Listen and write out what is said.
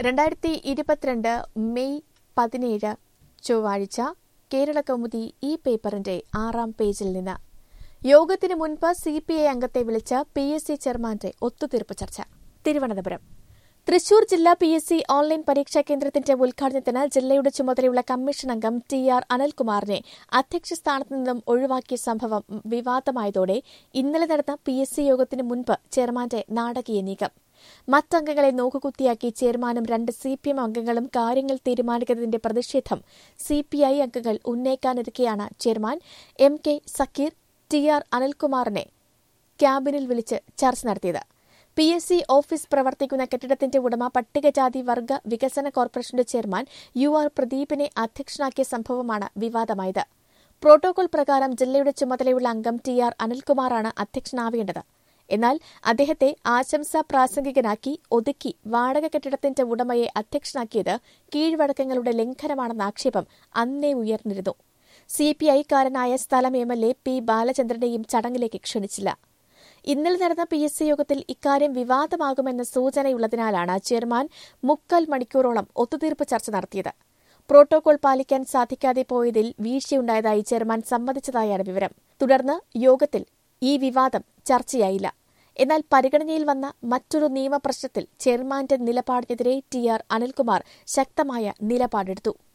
രണ്ടായിരത്തി ഇരുപത്തിരണ്ട് മെയ് പതിനേഴ് ചൊവ്വാഴ്ച കേരള കൗമുദി ഈ പേപ്പറിന്റെ ആറാം പേജിൽ നിന്ന് യോഗത്തിന് മുൻപ് സി പി ഐ അംഗത്തെ വിളിച്ച് പി എസ് സി ചെയർമാന്റെ ഒത്തുതീർപ്പ് ചർച്ച തിരുവനന്തപുരം തൃശൂർ ജില്ലാ പി എസ് സി ഓൺലൈൻ പരീക്ഷാ കേന്ദ്രത്തിന്റെ ഉദ്ഘാടനത്തിന് ജില്ലയുടെ ചുമതലയുള്ള കമ്മീഷൻ അംഗം ടി ആർ അനിൽകുമാറിനെ അധ്യക്ഷ സ്ഥാനത്ത് നിന്നും ഒഴിവാക്കിയ സംഭവം വിവാദമായതോടെ ഇന്നലെ നടന്ന പി എസ് സി യോഗത്തിന് മുൻപ് ചെയർമാന്റെ നാടകീയ നീക്കം മറ്റംഗങ്ങളെ നോക്കുകുത്തിയാക്കി ചെയർമാനും രണ്ട് സി പി എം അംഗങ്ങളും കാര്യങ്ങൾ തീരുമാനിക്കുന്നതിന്റെ പ്രതിഷേധം സി പി ഐ അംഗങ്ങൾ ഉന്നയിക്കാനിരിക്കെയാണ് chairman M K Zakir T R അനിൽകുമാറിനെ ക്യാബിനിൽ വിളിച്ച് ചർച്ച നടത്തിയത് പി എസ് സി ഓഫീസ് പ്രവർത്തിക്കുന്ന കെട്ടിടത്തിന്റെ ഉടമ പട്ടികജാതി വർഗ വികസന കോർപ്പറേഷന്റെ ചെയർമാൻ യു ആർ പ്രദീപിനെ അധ്യക്ഷനാക്കിയ സംഭവമാണ് വിവാദമായത് പ്രോട്ടോകോൾ പ്രകാരം ജില്ലയുടെ ചുമതലയുള്ള അംഗം ടി ആർ അനിൽകുമാറാണ് അധ്യക്ഷനാവേണ്ടത് എന്നാൽ അദ്ദേഹത്തെ ആശംസാ പ്രാസംഗികനാക്കി ഒതുക്കി വാടക കെട്ടിടത്തിന്റെ ഉടമയെ അധ്യക്ഷനാക്കിയത് കീഴ്വഴക്കങ്ങളുടെ ലംഘനമാണെന്ന ആക്ഷേപം അന്നേ ഉയർന്നിരുന്നു സി പി ഐക്കാരനായ സ്ഥലം എം എൽ എ പി ബാലചന്ദ്രനെയും ചടങ്ങിലേക്ക് ക്ഷണിച്ചില്ല ഇന്നലെ നടന്ന പി എസ് സി യോഗത്തിൽ ഇക്കാര്യം വിവാദമാകുമെന്ന സൂചനയുള്ളതിനാലാണ് ചെയർമാൻ മുക്കാൽ മണിക്കൂറോളം ഒത്തുതീർപ്പ് ചർച്ച നടത്തിയത് പ്രോട്ടോകോൾ പാലിക്കാൻ സാധിക്കാതെ പോയതിൽ വീഴ്ചയുണ്ടായതായി ചെയർമാൻ സമ്മതിച്ചതായാണ് വിവരം തുടർന്ന് യോഗത്തിൽ ഈ വിവാദം ചർച്ചയായില്ല എന്നാൽ പരിഗണനയിൽ വന്ന മറ്റൊരു നിയമപ്രശ്നത്തിൽ ചെയർമാന്റെ നിലപാടിനെതിരെ ടി ആർ അനിൽകുമാർ ശക്തമായ നിലപാടെടുത്തു